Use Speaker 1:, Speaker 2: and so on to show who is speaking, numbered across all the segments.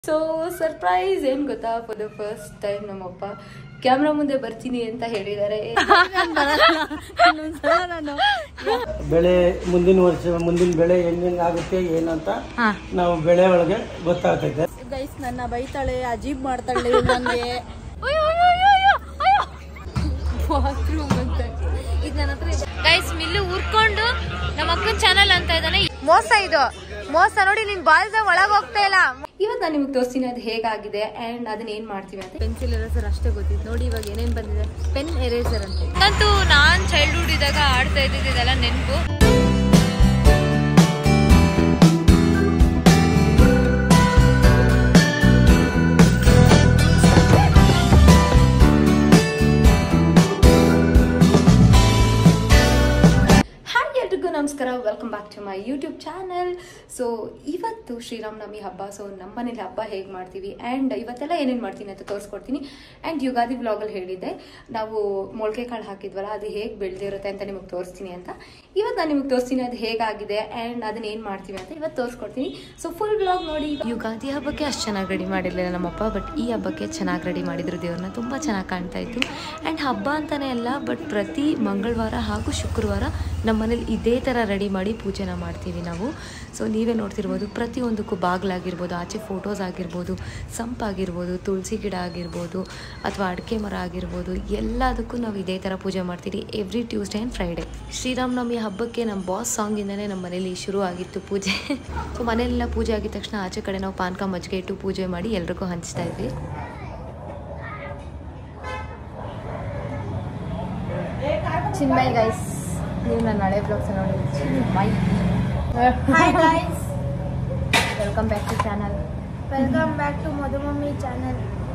Speaker 1: So surprise ಏನ್ ಗೊತ್ತಾ for the first time ನಮ್ಮಪ್ಪ ಕ್ಯಾಮ್ರಾ ಮುಂದೆ ಬರ್ತೀನಿ ಅಂತ ಹೇಳಿದ್ದಾರೆ
Speaker 2: ಬೆಳೆ ಮುಂದಿನ ವರ್ಷ ಮುಂದಿನ ಬೆಳೆ ಹೆಂಗ್ ಹೆಂಗ್ ಆಗುತ್ತೆ ಏನಂತ ನಾವು ಬೆಳೆ ಒಳಗೆ ಗೊತ್ತಾಗ್ತೈತೆ
Speaker 3: ಗೈಸ್ ನನ್ನ ಬೈತಾಳೆ ಅಜೀಬ್ ಮಾಡ್ತಾಳೆ ನನಗೆ
Speaker 1: ಗೈಸ್ ಮಿಲ್ಲು ಊರ್ಕೊಂಡು ನಮ್ಮ ಅಕ್ಕನ ಚಾನಲ್ ಅಂತ ಇದ್ದಾನೆ ಮೋಸ ಇದು ಮೋಸ ನೋಡಿ ನಿನ್ ಬಾಲ್ದ ಒಳಗ್ ಹೋಗ್ತಾ ಇಲ್ಲ ಇವತ್ತು ನಾನು ನಿಮ್ಗೆ ತೋರಿಸ್ತೀನಿ ಅದು ಹೇಗಾಗಿದೆ ಅಂಡ್ ಅದನ್ನ ಏನ್ ಮಾಡ್ತೀವಿ ಅಂತ
Speaker 3: ಪೆನ್ಸಿಲ್ ಎರೇಸರ್ ಅಷ್ಟೇ ಗೊತ್ತಿತ್ತು ನೋಡಿ ಇವಾಗ ಏನೇನ್ ಬಂದಿದೆ ಪೆನ್ ಎರೇಸರ್ ಅಂತೆ
Speaker 1: ನಂತೂ ನಾನ್ ಚೈಲ್ಡ್ಹುಡ್ ಇದ್ದಾಗ ಆಡ್ತಾ ಇದ್ದಿದ್ದು ಇದೆಲ್ಲ ನೆನಪು ಹಾಯ್ ಎಲ್ರಿಗೂ ನಮಸ್ಕಾರ welcome back to my YouTube channel so ಇವತ್ತು ಶ್ರೀರಾಮನವಮಿ ಹಬ್ಬ ಸೊ ನಮ್ಮ ಮನೇಲಿ ಹಬ್ಬ ಹೇಗೆ ಮಾಡ್ತೀವಿ ಆ್ಯಂಡ್ ಇವತ್ತೆಲ್ಲ ಏನೇನು ಮಾಡ್ತೀನಿ ಅಂತ ತೋರಿಸ್ಕೊಡ್ತೀನಿ ಆ್ಯಂಡ್ ಯುಗಾದಿ ಬ್ಲಾಗಲ್ಲಿ ಹೇಳಿದ್ದೆ ನಾವು ಮೊಳಕೆ ಕಾಳು ಹಾಕಿದ್ವಲ್ಲ ಅದು ಹೇಗೆ ಬೆಳೆದಿರುತ್ತೆ ಅಂತ ನಿಮಗೆ ತೋರಿಸ್ತೀನಿ ಅಂತ ಇವತ್ತು ನಾನು ನಿಮಗೆ ತೋರಿಸ್ತೀನಿ ಅದು ಹೇಗಾಗಿದೆ ಆ್ಯಂಡ್ ಅದನ್ನ ಏನು ಮಾಡ್ತೀವಿ ಅಂತ ಇವತ್ತು ತೋರಿಸ್ಕೊಡ್ತೀನಿ ಸೊ ಫುಲ್ ಬ್ಲಾಗ್ ನೋಡಿ ಯುಗಾದಿ ಹಬ್ಬಕ್ಕೆ ಅಷ್ಟು ಚೆನ್ನಾಗಿ ರೆಡಿ ಮಾಡಿರಲಿಲ್ಲ ನಮ್ಮಪ್ಪ ಬಟ್ ಈ ಹಬ್ಬಕ್ಕೆ ಚೆನ್ನಾಗಿ ರೆಡಿ ಮಾಡಿದ್ರು ದೇವ್ರನ್ನ ತುಂಬ ಚೆನ್ನಾಗಿ ಕಾಣ್ತಾ ಇತ್ತು ಆ್ಯಂಡ್ ಹಬ್ಬ ಅಂತಲೇ ಅಲ್ಲ ಬಟ್ ಪ್ರತಿ ಮಂಗಳವಾರ ಹಾಗೂ ಶುಕ್ರವಾರ ನಮ್ಮ ಮನೇಲಿ ಇದೇ ಥರ ರೆಡಿ ಮಾಡಿ ಪೂಜೆನ ಮಾಡ್ತೀವಿ ನಾವು ಸೊ ನೀವೇ ನೋಡ್ತಿರ್ಬೋದು ಪ್ರತಿಯೊಂದಕ್ಕೂ ಬಾಗಿಲಾಗಿರ್ಬೋದು ಆಚೆ ಫೋಟೋಸ್ ಆಗಿರ್ಬೋದು ಸಂಪಾಗಿರ್ಬೋದು ತುಳಸಿ ಗಿಡ ಆಗಿರ್ಬೋದು ಅಥವಾ ಅಡಿಕೆ ಮರ ಆಗಿರ್ಬೋದು ಎಲ್ಲದಕ್ಕೂ ನಾವು ಇದೇ ಥರ ಪೂಜೆ ಮಾಡ್ತೀವಿ every Tuesday and Friday Sriramanavami ಹಬ್ಬಕ್ಕೆ ನಮ್ಮ ಬಾಸ್ ಸಾಂಗಿಂದನೇ ನಮ್ಮ ಮನೇಲಿ ಶುರು ಆಗಿತ್ತು ಪೂಜೆ ಸೊ ಮನೆಯೆಲ್ಲ ಪೂಜೆ ಆಗಿದ ತಕ್ಷಣ ಆಚೆ ಕಡೆ ನಾವು ಪಾನಕ ಮಜ್ಜಿಗೆ ಇಟ್ಟು ಪೂಜೆ ಮಾಡಿ ಎಲ್ರಿಗೂ ಹಂಚ್ತಾ ಇದ್ವಿ ಚಿನ್ಮೈ ಗೈಸ್ ನೀವು ನನ್ನ ಹಳೆ ಬ್ಲಾಗ್ಸ್ ನೋಡಿ Chinmay
Speaker 3: hi guys
Speaker 1: welcome back to channel
Speaker 3: welcome back to Madhu mummy channel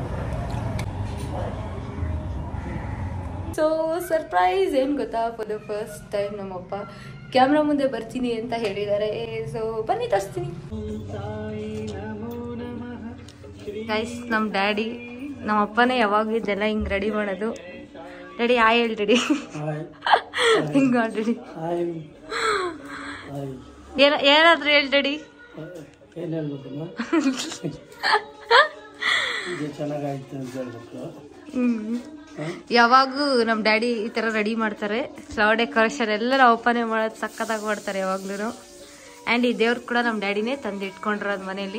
Speaker 1: so surprise ಏನು ಗೊತ್ತಾ ಫಾರ್ ದ ಫಸ್ಟ್ ಟೈಮ್ ನಮ್ಮಪ್ಪ ಕ್ಯಾಮ್ರಾ ಮುಂದೆ ಬರ್ತೀನಿ ಅಂತ ಹೇಳಿದ್ದಾರೆ ಸೊ ಬನ್ನಿ ತೋರಿಸ್ತೀನಿ ಗೈಸ್ ನಮ್ಮ ಡ್ಯಾಡಿ ನಮ್ಮ ಅಪ್ಪನೇ ಯಾವಾಗ ಇದೆಲ್ಲ ಹಿಂಗೆ ರೆಡಿ ಮಾಡೋದು ರೆಡಿ ಆಯ್ ಹೇಳಿ ರೆಡಿ
Speaker 2: ಹಾಯ್
Speaker 1: ಹಿಂಗೆ ಮಾಡಿ ರೆಡಿ
Speaker 2: ಹಾಯ್ ಹಾಯ್
Speaker 1: ಏನ ಏನಾದ್ರು ಹೇಳಿ ರೆಡಿ
Speaker 2: ಏನ್ ಹೇಳ್ಬೇಕಮ್ಮ ಇದು ಚೆನ್ನಾಗಾಯ್ತು ಅಂತ ಹೇಳ್ಬೇಕು
Speaker 1: ಯಾವಾಗೂ ನಮ್ಮ ಡ್ಯಾಡಿ ಈ ಥರ ರೆಡಿ ಮಾಡ್ತಾರೆ ಫ್ಲವರ್ ಡೆಕೋರೇಷನ್ ಎಲ್ಲ ನಮ್ಮ ಅಪ್ಪನೇ ಮಾಡೋದು ಸಕ್ಕತ್ತಾಗಿ ಮಾಡ್ತಾರೆ ಯಾವಾಗ್ಲೂ ಆ್ಯಂಡ್ ಈ ದೇವ್ರು ಕೂಡ ನಮ್ಮ ಡ್ಯಾಡಿನೇ ತಂದು ಇಟ್ಕೊಂಡಿರೋದು ಮನೇಲಿ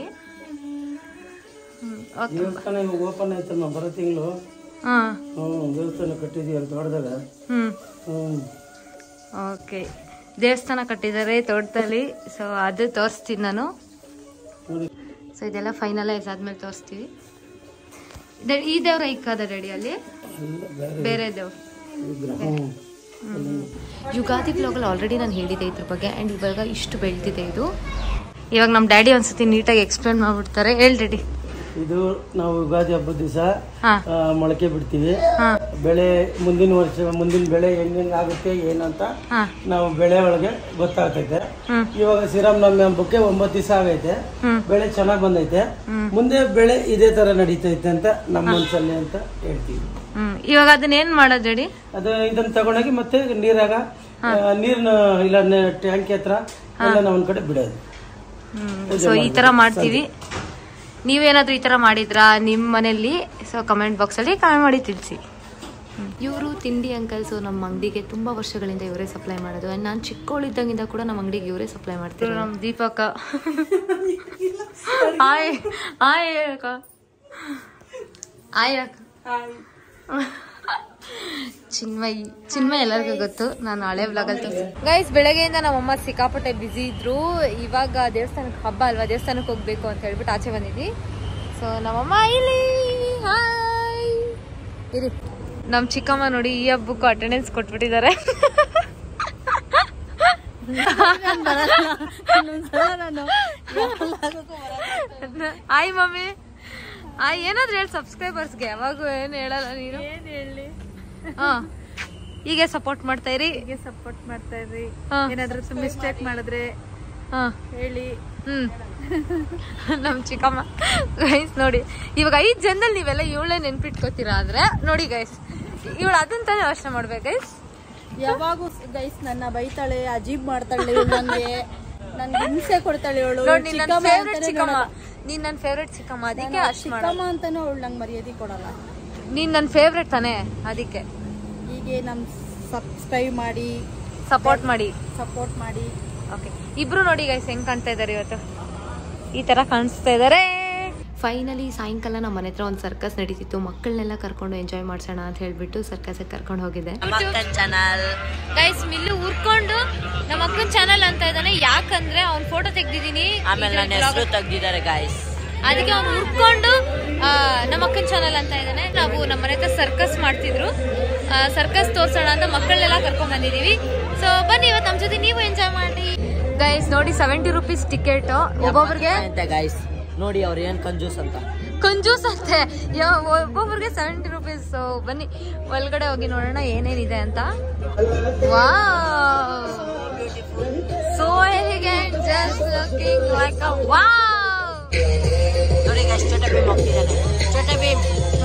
Speaker 1: ಓಕೆ
Speaker 2: ದೇವಸ್ಥಾನ ಇವಾಗ ಓಪನ್ ಆಯ್ತಮ್ಮ ಬರೋ ತಿಂಗಳು
Speaker 1: ಹಾಂ
Speaker 2: ಹ್ಮ್ ದೇವಸ್ಥಾನ ಕಟ್ಟಿದೀವಿ ದೊಡ್ಡದಾಗ
Speaker 1: ಹ್ಞೂ
Speaker 2: ಹ್ಮ್
Speaker 1: ಓಕೆ ದೇವಸ್ಥಾನ ಕಟ್ಟಿದ್ದಾರೆ ತೋಟದಲ್ಲಿ ಸೊ ಅದು ತೋರಿಸ್ತೀನಿ ನಾನು
Speaker 2: ನೋಡಿ
Speaker 1: ಸೊ ಇದೆಲ್ಲ ಫೈನಲೈಸ್ ಆದ್ಮೇಲೆ ತೋರಿಸ್ತೀವಿ ದ- ಈ ದೇವ್ರ ಇಕ್ಕದ ರೆಡಿ ಅಲ್ಲಿ
Speaker 2: ಎಲ್ಲ ಬೇರೆ
Speaker 1: ಬೇರೆ ದೇವ್ರು
Speaker 2: ವಿಗ್ರಹ ಹ್ಮ್
Speaker 1: ಯುಗಾದಿ ಬ್ಲಾಗಲ್ಲಿ ಆಲ್ರೆಡಿ ನಾನು ಹೇಳಿದ್ದೆ ಇದ್ರ ಬಗ್ಗೆ ಆ್ಯಂಡ್ ಇವಾಗ ಇಷ್ಟು ಬೆಳೆದಿದೆ ಇದು ಇವಾಗ ನಮ್ಮ ಡ್ಯಾಡಿ ಒಂದ್ಸತಿ ನೀಟಾಗಿ ಎಕ್ಸ್ಪ್ಲೇನ್ ಮಾಡ್ಬಿಡ್ತಾರೆ ಹೇಳಿ ರೆಡಿ
Speaker 2: ಇದು ನಾವು ಯುಗಾದಿ ಹಬ್ಬದ ದಿವಸ
Speaker 1: ಹಾಂ
Speaker 2: ಮೊಳಕೆ ಬಿಡ್ತೀವಿ
Speaker 1: ಹಾಂ
Speaker 2: ಬೆಳೆ ಮುಂದಿನ ವರ್ಷ ಮುಂದಿನ ಬೆಳೆ ಹೆಂಗ್ ಹೆಂಗ್ ಆಗುತ್ತೆ ಏನಂತ
Speaker 1: ಹಾಂ
Speaker 2: ನಾವು ಬೆಳೆ ಒಳಗೆ ಗೊತ್ತಾಗ್ತೈತೆ
Speaker 1: ಹ್ಮ್.
Speaker 2: ಇವಾಗ ಶ್ರೀರಾಮನವಮಿ ಹಬ್ಬಕ್ಕೆ ಒಂಬತ್ತು ದಿವಸ ಆಗೈತೆ
Speaker 1: ಹ್ಮ್.
Speaker 2: ಬೆಳೆ ಚೆನ್ನಾಗ್ ಬಂದೈತೆ ಮುಂದೆ ಬೆಳೆ ಇದೇ ತರ ನಡೀತೈತೆ ಅಂತ ನಮ್ಮ ಮನ್ಸಲ್ಲಿ ಅಂತ ಹೇಳ್ತೀವಿ
Speaker 1: ಹ್ಞೂ ಇವಾಗ ಅದನ್ನ ಏನು ಮಾಡೋದು ರೆಡಿ
Speaker 2: ಅದು ಇದನ್ನ ತಗೊಂಡೋಗಿ ಮತ್ತೆ ನೀರಾಗ ಆ, ನೀರ್ನ ಇಲ್ಲ ನೆ- ಟ್ಯಾಂಕಿ ಹತ್ರ ಎಲ್ಲ ನಾವು ಒಂದ್ ಕಡೆ ಬಿಡೋದು
Speaker 1: ಸೊ ಈ ಥರ ಮಾಡ್ತೀವಿ ನೀವೇನಾದ್ರೂ ಈ ಥರ ಮಾಡಿದ್ರಾ ನಿಮ್ಮ ಮನೆಯಲ್ಲಿ ಸೊ ಕಮೆಂಟ್ ಬಾಕ್ಸಲ್ಲಿ ಕಮೆಂಟ್ ಮಾಡಿ ತಿಳಿಸಿ ಇವರು ತಿಂಡಿ ಅಂಕಲ್ ಸೊ ನಮ್ಮ ಅಂಗಡಿಗೆ ತುಂಬ ವರ್ಷಗಳಿಂದ ಇವರೇ ಸಪ್ಲೈ ಮಾಡೋದು ಆ್ಯಂಡ್ ನಾನು ಚಿಕ್ಕವಳಿದ್ದಂಗಿಂದ ಕೂಡ ನಮ್ಮ ಅಂಗಡಿಗೆ ಇವರೇ ಸಪ್ಲೈ ಮಾಡ್ತಾರೆ ನಮ್ಮ ದೀಪಕ ಆಯ್ ಆಯ್ ಅಕ್ಕ ಆಯ್ ಅಕ್ಕ ಚಿನ್ಮಯಿ ಚಿನ್ಮಯ್ ಎಲ್ಲರಿಗೂ ಗೊತ್ತು ನಾನು ಹಳೆ ಬ್ಲಾಗಲ್ಲಿ ಗೈಸ್ ಬೆಳಗ್ಗೆಯಿಂದ ನಮ್ಮಮ್ಮ ಸಿಕ್ಕಾಪಟ್ಟೆ ಬ್ಯುಸಿ ಇದ್ರು ಇವಾಗ ದೇವಸ್ಥಾನಕ್ಕೆ ಹಬ್ಬ ಅಲ್ವಾ ದೇವಸ್ಥಾನಕ್ಕೆ ಹೋಗ್ಬೇಕು ಅಂತ ಹೇಳ್ಬಿಟ್ಟು ಆಚೆ ಬಂದಿದ್ವಿ ಸೊ ನಮ್ಮಮ್ಮ ಇಲ್ಲಿ ಹಾಯ್ ಇರಿ ನಮ್ಮ ಚಿಕ್ಕಮ್ಮ ನೋಡಿ ಈ ಹಬ್ಬಕ್ಕೂ ಅಟೆಂಡೆನ್ಸ್ ಕೊಟ್ಬಿಟ್ಟಿದ್ದಾರೆ ಆಯ್ ಮಮ್ಮಿ ಆಯ್ ಏನಾದ್ರು ಹೇಳಿ ಸಬ್ಸ್ಕ್ರೈಬರ್ಸ್ಗೆ ಯಾವಾಗೂ ಏನು ಹೇಳಲ್ಲ ನೀನು
Speaker 3: ಏನ್ ಹೇಳಿ
Speaker 1: ಹಾ ಹೀಗೆ ಸಪೋರ್ಟ್ ಮಾಡ್ತಾ ಇರಿ
Speaker 3: ಹೀಗೆ ಸಪೋರ್ಟ್ ಮಾಡ್ತಾ ಇರ್ರಿ
Speaker 1: ಹಾ.
Speaker 3: ಏನಾದ್ರೂ ಮಿಸ್ಟೇಕ್ ಮಾಡಿದ್ರೆ
Speaker 1: ಹಾ
Speaker 3: ಹೇಳಿ
Speaker 1: ಹ್ಮ್ ನಮ್ ಚಿಕ್ಕಮ್ಮ ಗೈಸ್ ನೋಡಿ ಇವಾಗ ಐದ್ ಜನದಲ್ಲಿ ನೀವೆಲ್ಲ ಇವಳೇ ನೆನ್ಪಿಟ್ಕೋತೀರಾ ಆದ್ರೆ ನೋಡಿ ಗೈಸ್ ಇವಳು ಅದಂತಾನೆ ಯೋಚನೆ ಮಾಡ್ಬೇಕು ಗೈಸ್
Speaker 3: ಯಾವಾಗೂ ಗೈಸ್ ನನ್ನ ಬೈತಾಳೆ ಅಜೀಬ್ ಮಾಡ್ತಾಳೆ ನನಗೆ
Speaker 4: ನನ್ಗೆ ಹಿಂಸೆ ಕೊಡ್ತಾಳೆ ಅವಳು
Speaker 3: ನೋಡಿ ನೀನ್ ನನ್ನ
Speaker 4: ಚಿಕ್ಕಮ್ಮ
Speaker 3: ಫೇವ್ರೆಟ್
Speaker 4: ಅಂತಾನೆ
Speaker 3: ಚಿಕ್ಕಮ್ಮ
Speaker 4: ನೋಡಲ್ಲ.
Speaker 3: ನೀನ್ ನನ್ನ ಫೇವ್ರೆಟ್ ಚಿಕ್ಕಮ್ಮ ಅದಕ್ಕೆ
Speaker 4: ನಾನು
Speaker 3: ಅಷ್ಟು ಮಾಡ
Speaker 4: ಚಿಕ್ಕಮ್ಮ ಅಂತಾನು ಅವಳು ನಂಗೆ ಮರ್ಯಾದೆ ಕೊಡಲ್ಲ
Speaker 3: ನೀನ್ ನನ್ನ ಫೇವ್ರೆಟ್ ತಾನೇ ಅದಕ್ಕೆ
Speaker 4: ಹೀಗೆ ನಮ್ ಸಬ್ಸ್ಕ್ರೈಬ್ ಮಾಡಿ
Speaker 3: ಸಪೋರ್ಟ್ ಮಾಡಿ
Speaker 4: ಸಪೋರ್ಟ್ ಮಾಡಿ
Speaker 3: ಓಕೆ ಇಬ್ರು ನೋಡಿ ಗೈಸ್ ಹೆಂಗ್ ಕಾಣ್ತಾ ಇದಾರೆ ಇವತ್ತು ಈ ತರ ಕಾಣಿಸ್ತಾ ಇದಾರೆ
Speaker 1: ಫೈನಲಿ ಸಾಯಂಕಾಲ ನಮ್ಮ ಮನೆ ಹತ್ರ ಒಂದು ಸರ್ಕಸ್ ನಡೀತಿತ್ತು ಮಕ್ಕಳನ್ನೆಲ್ಲ ಕರ್ಕೊಂಡು ಎಂಜಾಯ್ ಮಾಡ್ಸೋಣ ಅಂತ ಹೇಳ್ಬಿಟ್ಟು ಸರ್ಕಸ್ಗೆ ಕರ್ಕೊಂಡು ಹೋಗಿದ್ದೆ
Speaker 3: ಗೈಸ್ ಮಿಲ್ಲು ಉರ್ಕೊಂಡು ನಮ್ಮ ಅಕ್ಕನ ಚಾನಲ್ ಅಂತ ಇದ್ದಾನೆ ಯಾಕಂದ್ರೆ ಅವ್ನ ಫೋಟೋ ತೆಗ್ದಿದೀನಿ
Speaker 5: ಆಮೇಲೆ ನನ್ನ ಹೆಸರು ತೆಗ್ದಿದ್ದಾರೆ ಗಾಯ್ಸ್
Speaker 3: ಅದಕ್ಕೆ ಅವ್ನು ಉರ್ಕೊಂಡು ಆ, ನಮ್ಮ ಅಕ್ಕನ ಚಾನಲ್ ಅಂತ ಇದ್ದಾನೆ ನಾವು ನಮ್ಮ ಮನೆ ಹತ್ರ ಸರ್ಕಸ್ ಮಾಡ್ತಿದ್ರು ಸರ್ಕಸ್ ತೋರ್ಸೋಣ ಅಂತ ಮಕ್ಕಳನ್ನೆಲ್ಲ ಕರ್ಕೊಂಡ್ ಬಂದಿದೀವಿ ಸೊ ಬನ್ನಿ ಇವತ್ತು ನಮ್ಮ ಜೊತೆ ನೀವು ಎಂಜಾಯ್ ಮಾಡಿ ಗೈಸ್ ನೋಡಿ ಸೆವೆಂಟಿ ರುಪೀಸ್ ಟಿಕೆಟ್ ಒಬ್ಬೊಬ್ರಿಗೆ
Speaker 5: ಅಂತ ಗಾಯ್ಸ್ ನೋಡಿ ಅವ್ರು ಏನ್ ಕಂಜೂಸ್ ಅಂತ
Speaker 3: ಕಂಜೂಸ್ ಅಂತೆ ಯಾ- ಒಬ್ಬೊಬ್ರಿಗೆ ಸೆವೆಂಟಿ ರುಪೀಸ್ ಬನ್ನಿ ಒಳಗಡೆ ಹೋಗಿ ನೋಡೋಣ ಏನೇನಿದೆ ಅಂತ ವಾ so elegant just looking like uh wow
Speaker 5: ನೋಡಿ ಗೈಸ್ ಚೋಟ ಭೀಮ್ ಹೋಗ್ತಿದ್ದಾನೆ ಚೋಟ ಭೀಮ್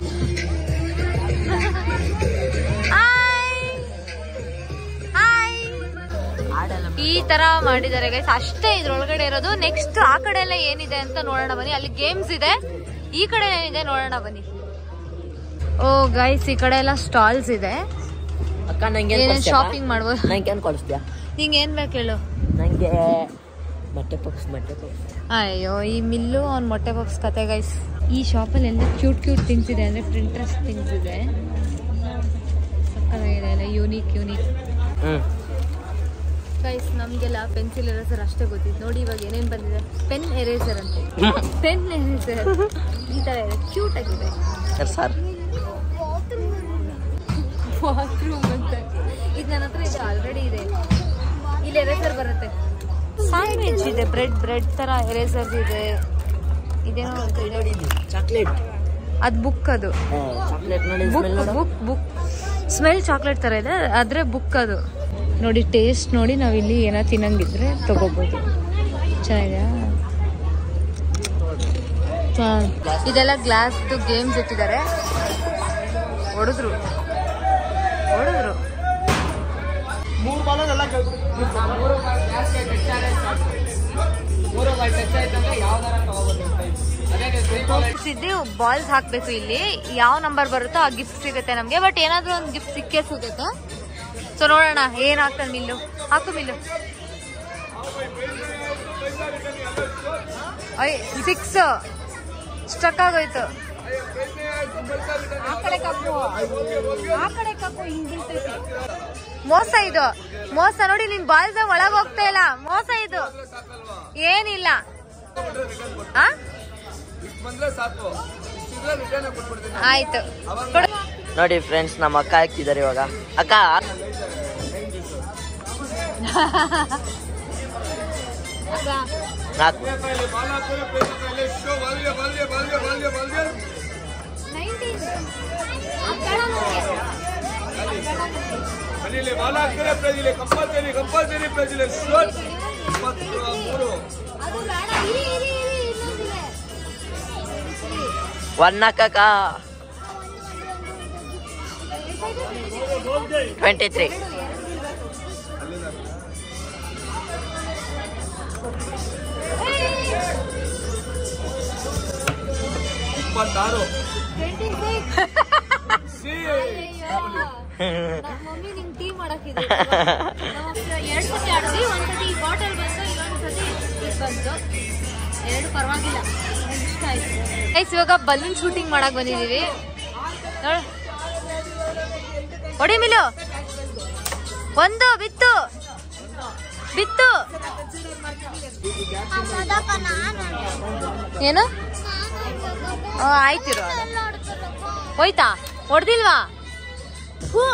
Speaker 3: ಹಾಯ್ ಹಾಯ್
Speaker 5: ಆಡಲ್ಲ
Speaker 3: ಈ ತರ ಮಾಡಿದ್ದಾರೆ ಗೈಸ್ ಅಷ್ಟೇ ಇದ್ರೊಳಗಡೆ ಇರೋದು ನೆಕ್ಸ್ಟ್ ಆ ಕಡೆ ಎಲ್ಲ ಏನಿದೆ ಅಂತ ನೋಡೋಣ ಬನ್ನಿ ಅಲ್ಲಿ ಗೇಮ್ಸ್ ಇದೆ ಈ ಕಡೆ ಏನಿದೆ ನೋಡೋಣ ಬನ್ನಿ ಓ ಗೈಸ್ ಈ ಕಡೆ ಎಲ್ಲ ಸ್ಟಾಲ್ಸ್ ಇದೆ
Speaker 5: ಅಕ್ಕ ನಂಗೆ
Speaker 3: ಏನೇನ್ ಶಾಪಿಂಗ್ ಮಾಡ್ಬೋದು
Speaker 5: ನಂಗೆ ಏನ್ ಕೊಡಿಸ್ತೀಯಾ
Speaker 3: ನಿಂಗೆ ಏನ್ ಬೇಕು ಹೇಳು
Speaker 5: ನಂಗೆ ಮೊಟ್ಟೆ ಪಪ್ಸ್ ಮೊಟ್ಟೆ ಪಪ್ಸ್
Speaker 3: ಅಯ್ಯೋ ಈ ಮಿಲ್ಲು ಅವ್ನ ಮೊಟ್ಟೆ ಪಪ್ಸ್ ಕತೆ ಗೈಸ್ ಈ ಶಾಪಲ್ಲಿ ಎಲ್ಲ ಕ್ಯೂಟ್ ಕ್ಯೂಟ್ ಥಿಂಗ್ಸ್ ಇದೆ ಅಂದ್ರೆ ಪ್ರಿಂಟ್ರೆಸ್ಟ್ ಥಿಂಗ್ಸ್ ಇದೆ ಸಕ್ಕತ್ತಾಗಿದೆ ಎಲ್ಲ ಯೂನಿಕ್ ಯೂನಿಕ್
Speaker 5: ಹ್ಮ್
Speaker 3: ಗೈಸ್ ನಮಗೆಲ್ಲ ಪೆನ್ಸಿಲ್ ಎರೇಸರ್ ಅಷ್ಟೇ ಗೊತ್ತಿತ್ತು ನೋಡಿ ಇವಾಗ ಏನೇನು ಬಂದಿದೆ ಪೆನ್ ಎರೇಸರ್ ಅಂತೆ ಪೆನ್ ಎರೇಸರ್ ಈ ಥರ ಇದೆ ಕ್ಯೂಟ್ ಆಗಿದೆ
Speaker 5: ಸರ್ ಸರ್
Speaker 3: ಬಾತ್ರೂಮ್ ಅಂತ ಇದು ನನ್ನ ಹತ್ರ ಇದೆ ಆಲ್ರೆಡಿ ಇದೆ ಇಲ್ಲಿ ಎರೇಸರ್ ಬರುತ್ತೆ ಸ್ಯಾಂಡ್ವಿಚ್ ಇದೆ ಬ್ರೆಡ್ ಬ್ರೆಡ್ ತರ ಎರೇಸರ್ಸ್ ಇದೆ ಇದೇನೋ ಅಂತ ಇದೆ
Speaker 5: ಚಾಕ್ಲೇಟ್
Speaker 3: ಅದು ಬುಕ್ ಅದು
Speaker 5: ಚಾಕ್ಲೇಟ್ ನೋಡಿ
Speaker 3: ಬುಕ್
Speaker 5: ಸ್ಮೆಲ್ ನೋಡು
Speaker 3: ಬುಕ್ ಬುಕ್ ಸ್ಮೆಲ್ ಚಾಕ್ಲೇಟ್ ತರ ಇದೆ ಆದ್ರೆ ಬುಕ್ ಅದು ನೋಡಿ ಟೇಸ್ಟ್ ನೋಡಿ ನಾವು ಇಲ್ಲಿ ಏನೋ ತಿನ್ನಂಗಿದ್ರೆ ತಗೋಬಹುದು ಚೆನ್ನಾಗಿದೆಯಾ ಚೆನ್ನಾಗ್- ಇದೆಲ್ಲ ಗ್ಲಾಸ್ದು ಗೇಮ್ಸ್ ಇಟ್ಟಿದ್ದಾರೆ ಹೊಡೆದ್ರು ಹೊಡೆದ್ರು ಸಿದ್ದಿ ಬಾಲ್ಸ್ ಹಾಕ್ಬೇಕು ಇಲ್ಲಿ ಯಾವ ನಂಬರ್ ಬರುತ್ತೋ ಆ ಗಿಫ್ಟ್ ಸಿಗುತ್ತೆ ನಮ್ಗೆ ಬಟ್ ಏನಾದ್ರೂ ಒಂದು ಗಿಫ್ಟ್ ಸಿಕ್ಕೇ ಸಿಗುತ್ತೆ ಸೊ ನೋಡೋಣ ಏನ್ ಹಾಕ್ತಾನೆ ಮಿಲ್ಲು ಹಾಕು ಮಿಲ್ಲು ಅಯ್ಯ ಸಿಕ್ಸ್ ಸ್ಟಕ್ ಆಗೋಯ್ತು ಮೋಸ ಇದು ಮೋಸ ನೋಡಿ ನಿನ್ ಬಾಲ್ಸ್ ಒಳಗ್ ಹೋಗ್ತಾ ಇಲ್ಲ ಮೋಸ ಇದು ಏನಿಲ್ಲ ಆ? ಆಯ್ತು ಕೊಡು.
Speaker 5: ನೋಡಿ ಫ್ರೆಂಡ್ಸ್ ನಮ್ಮ ಅಕ್ಕ ಹಾಕ್ತಿದ್ದಾರೆ ಇವಾಗ ಅಕ್ಕ ನಾಲ್ಕು ಒನ್ ಅಕ್ಕ ಟ್ವೆಂಟಿ ತ್ರೀ
Speaker 3: ಮಮ್ಮಿ ನಿಂಗ್ ಟೀ ಮಾಡಕ್ಕಿದೆ ಎರಡು ಸತಿ ಆಡಿದ್ವಿ ಒಂದ್ಸತಿ ಈ ಬಾಟಲ್ ಬಂತು ಇನ್ನೊಂದ್ಸತಿ ಇದು ಬಂತು ಎರಡು ಪರವಾಗಿಲ್ಲ ನಂಗ್ ಇಷ್ಟ ಆಯ್ತು ಗೈಸ್ ಇವಾಗ ಬಲೂನ್ ಶೂಟಿಂಗ್ ಮಾಡಕ್ ಬಂದಿದೀವಿ ನೋಡು ಹೊಡಿ ಮಿಲು ಒಂದು ಬಿತ್ತು ಬಿತ್ತು ಏನು ಆ, ಆಯ್ತಿರು ಹೋಯ್ತಾ ಹೊಡ್ದಿಲ್ವಾ ಹೂ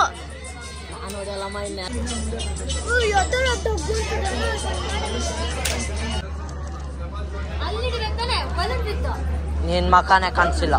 Speaker 5: ನಿನ್ ಮಕಾನೆ ಕಾಣಿಸಿಲ್ಲ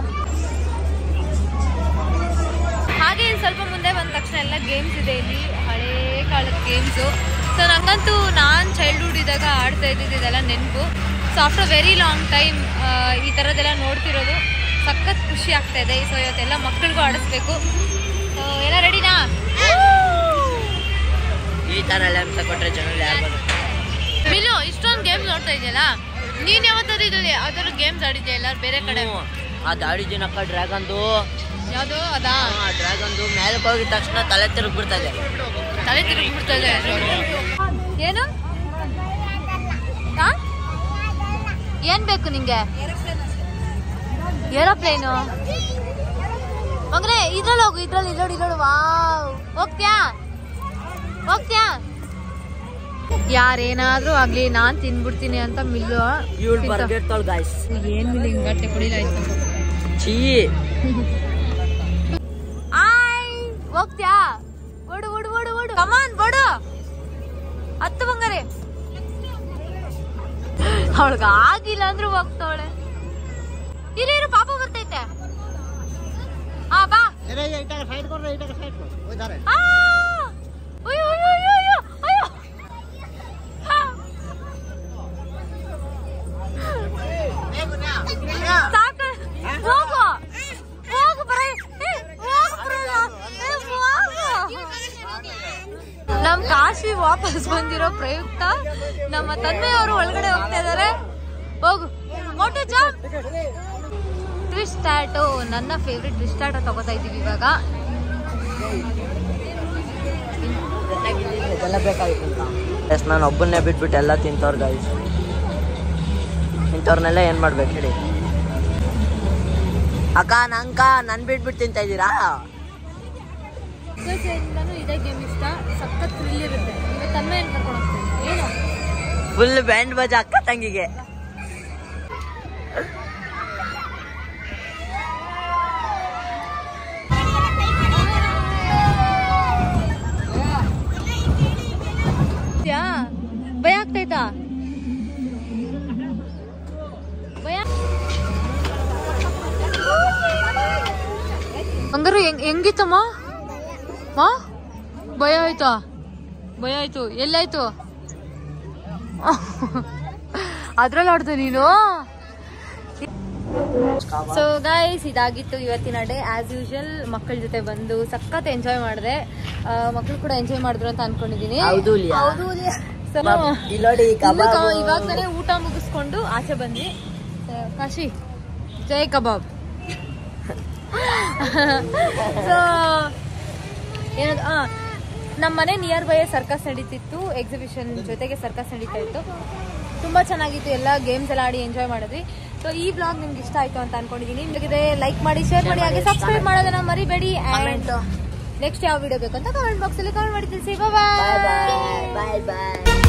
Speaker 3: ಹಾಗೆ ಇಲ್ಲಿ ಸ್ವಲ್ಪ ಮುಂದೆ ಬಂದ ತಕ್ಷಣ ಎಲ್ಲ ಗೇಮ್ಸ್ ಇದೆ ಇಲ್ಲಿ ಹಳೇ ಕಾಲದ ಗೇಮ್ಸು ಸೊ ನಂಗಂತೂ ನಾನು ಚೈಲ್ಡ್ಹುಡ್ ಇದ್ದಾಗ ಆಡ್ತಾ ಇದ್ದಿದ್ದು ಇದೆಲ್ಲ ನೆನಪು so after very long time ಈ ಥರದ್ದೆಲ್ಲ ನೋಡ್ತಿರೋದು ಸಖತ್ ಖುಷಿ ಆಗ್ತಾ ಇದೆ ಸೊ ಇವತ್ತೆಲ್ಲ ಮಕ್ಕಳಿಗೂ ಆಡಿಸ್ಬೇಕು ಸೊ ಎಲ್ಲ ರೆಡಿನಾ
Speaker 5: ಈ ತರ ಎಲ್ಲ ಅಂತ ಕೊಟ್ರೆ ಜನ ಯಾರು ಬಂದ್ರು
Speaker 3: ಮಿಲು ಇಷ್ಟೊಂದು ಗೇಮ್ಸ್ ನೋಡ್ತಾ ಇದೆಯಲ್ಲ ನೀನ್ ಯಾವತ್ತಾದ್ರು ಇದ್ರಲ್ಲಿ ಯಾವ್ದಾದ್ರು ಗೇಮ್ಸ್ ಆಡಿದ್ಯಾ ಎಲ್ಲ ಬೇರೆ ಕಡೆ
Speaker 5: ಆ ದಾಡಿ ಜನಕ್ಕ ಡ್ರ್ಯಾಗನ್ದು
Speaker 3: ಯಾವ್ದು ಅದಾ
Speaker 5: ಆ ಡ್ರ್ಯಾಗನ್ದು ಮೇಲೆ ಹೋಗಿದ ತಕ್ಷಣ ತಲೆ ತಿರುಗಿ ಬಿಡ್ತಾ ಇದೆ
Speaker 3: ತಲೆ ತಿರುಗ್ಬಿಡ್ತಾ ಇದೆ ಏನು ಆ? ಏನ್ ಬೇಕು ನಿಂಗೆ ಏರೋಪ್ಲೇನು ಮಗನೇ ಇದ್ರಲ್ಲಿ ಹೋಗು ಇದ್ರಲ್ಲಿ ಇಲ್ಲೋಡಿ ಇಲ್ಲೋಡು ವಾವ್ ಹೋಗ್ತ್ಯಾ ಹೋಗ್ತ್ಯಾ ಯಾರೇನಾದ್ರೂ ಆಗ್ಲಿ ನಾನ್ ತಿನ್ಬಿಡ್ತೀನಿ ಅಂತ ಮಿಲ್ಲು
Speaker 5: ಇವಳು
Speaker 3: ತಿಂತ-
Speaker 5: ಬರ್ಗೆಡ್ತಾಳ ಗಾಯ್ಸ್
Speaker 3: ಏನ್ ಮಿಲ್ಲು ಹಿಂಗಟ್ಟೆ ಕುಡಿಲಾಯ್ತು
Speaker 5: ಚೀ
Speaker 3: ಆಯ್ ಹೋಗ್ತ್ಯಾ ಓಡು ಓಡು ಓಡು ಓಡು ಕಮಾನ್ ಓಡು ಹತ್ತು ಬಂಗಾರೆ ಅವಳಿಗೆ ಆಗಿಲ್ಲ ಅಂದ್ರೂ ಹೋಗ್ತಾವಳೆ ಇರು ಇರು ಪಾಪ ಬರ್ತೈತೆ ಆ ಬಾ ಆ! ಅಯ್ಯೋ, ಅಯ್ಯೋ, ಅಯ್ಯೋ, ಅಯ್ಯೋ, ಅಯ್ಯೋ. ಆ. ಸಾಕು ಹೋಗು ಹೋಗು ಬರ ಹೋಗು ಬರಲ್ಲ ಏ, ಹೋಗು. ನಮ್ ಕಾಶಿ ವಾಪಸ್ ಬಂದಿರೋ ಪ್ರಯುಕ್ತ ನಮ್ಮ ತಂದೆಯವರು ಒಳಗಡೆ ಹೋಗ್ತಾ ಇದಾರೆ ಹೋಗು ಮೋಟು ಜಾಂಪ್ ಟ್ವಿಸ್ಟ್ ಆಟೋ ನನ್ನ ಫೇವ್ರೆಟ್ ಟ್ವಿಸ್ಟ್ ಆಟೋ ತಗೋತಾ ಇದೀವಿ ಇವಾಗ
Speaker 5: ಇದೆಲ್ಲ ಬೇಕಾಗಿತ್ತು ಎಸ್ ನಾನು ಒಬ್ಬನ್ನೇ ಬಿಟ್ಬಿಟ್ಟು ಎಲ್ಲ ತಿಂತವ್ರ ಗಾಯ್ಸ್ ಇಂಥವ್ರನ್ನೆಲ್ಲ ಏನ್ ಮಾಡ್ಬೇಕು ಹೇಳಿ ಅಕ್ಕ ನಂಕ ನನ್ ಬಿಟ್ಬಿಟ್ಟು ತಿಂತಾ ಇದ್ದೀರಾ
Speaker 3: ನಾನು ಇದೇ ಗೇಮ್ ಇಷ್ಟ ಸಖತ್ ಥ್ರಿಲ್ ಇರುತ್ತೆ ತಮ್ಮ ಏನ್ ಕರ್ಕೊಂಡು ಹೋಗ್ತೀನಿ ಏನು
Speaker 5: ಫುಲ್ ಬ್ಯಾಂಡ್ ಬಜಾ ಅಕ್ಕ ತಂಗಿಗೆ
Speaker 3: ಯಾ ಭಯ ಆಗ್ತೈತಾ ಭಯ ಹಂಗಾರೆ ಹೆಂಗ್ ಹೆಂಗಿತ್ತಮ್ಮ ಹಾ ಭಯ ಆಯ್ತಾ ಭಯ ಆಯ್ತು ಎಲ್ಲಾಯ್ತು ಅದ್ರಲ್ಲಿ ಆಡ್ದೆ ನೀನು ಸೊ ಗೈಸ್ ಇದಾಗಿತ್ತು ಇವತ್ತಿನ ಡೇ ಆಸ್ ಯೂಶುವಲ್ ಮಕ್ಕಳ ಜೊತೆ ಬಂದು ಸಖತ್ ಎಂಜಾಯ್ ಮಾಡಿದೆ ಮಕ್ಕಳು ಕೂಡ ಎಂಜಾಯ್ ಮಾಡಿದ್ರು ಅಂತ ಅನ್ಕೊಂಡಿದೀನಿ
Speaker 5: ಹೌದು ಲಿಯಾ.
Speaker 3: ಹೌದು ಲಿಯಾ. So,
Speaker 5: ಇಲ್ಲಿ ನೋಡಿ
Speaker 3: ಇನ್ನು ಕ-
Speaker 5: ಕಬಾಬ್
Speaker 3: ಇವಾಗ ತಾನೇ ಊಟ ಮುಗಿಸ್ಕೊಂಡು ಆಚೆ ಬಂದ್ವಿ So, Kashi Jai kebab so ಏನದು ಆ, ನಮ್ಮ ಮನೆ ನಿಯರ್ ಬೈ ಸರ್ಕಸ್ ನಡೀತಿತ್ತು ಎಕ್ಸಿಬಿಷನ್ ಜೊತೆಗೆ ಸರ್ಕಸ್ ನಡೀತಾ ಇತ್ತು ತುಂಬಾ ಚೆನ್ನಾಗಿತ್ತು ಎಲ್ಲ ಗೇಮ್ಸ್ ಎಲ್ಲ ಆಡಿ ಎಂಜಾಯ್ ಮಾಡಿದ್ವಿ ಸೊ ಈ ಬ್ಲಾಗ್ ನಿಮ್ಗೆ ಇಷ್ಟ ಆಯ್ತು ಅಂತ ಅನ್ಕೊಂಡಿದೀನಿ ನಿಮಗೆ ಲೈಕ್ ಮಾಡಿ ಶೇರ್ ಮಾಡಿ ಹಾಗೆ ಸಬ್ಸ್ಕ್ರೈಬ್ ಮಾಡೋದನ್ನ ಮರಿಬೇಡಿ ಅಂಡ್ ನೆಕ್ಸ್ಟ್ ಯಾವ ವಿಡಿಯೋ ಬೇಕು ಅಂತ ಕಮೆಂಟ್ ಬಾಕ್ಸ್ ಅಲ್ಲಿ ಕಮೆಂಟ್ ಮಾಡಿ ತಿಳಿಸಿ ಬಾಯ್
Speaker 5: ಬಾಯ್ ಬಾಯ್ ಬಾಯ್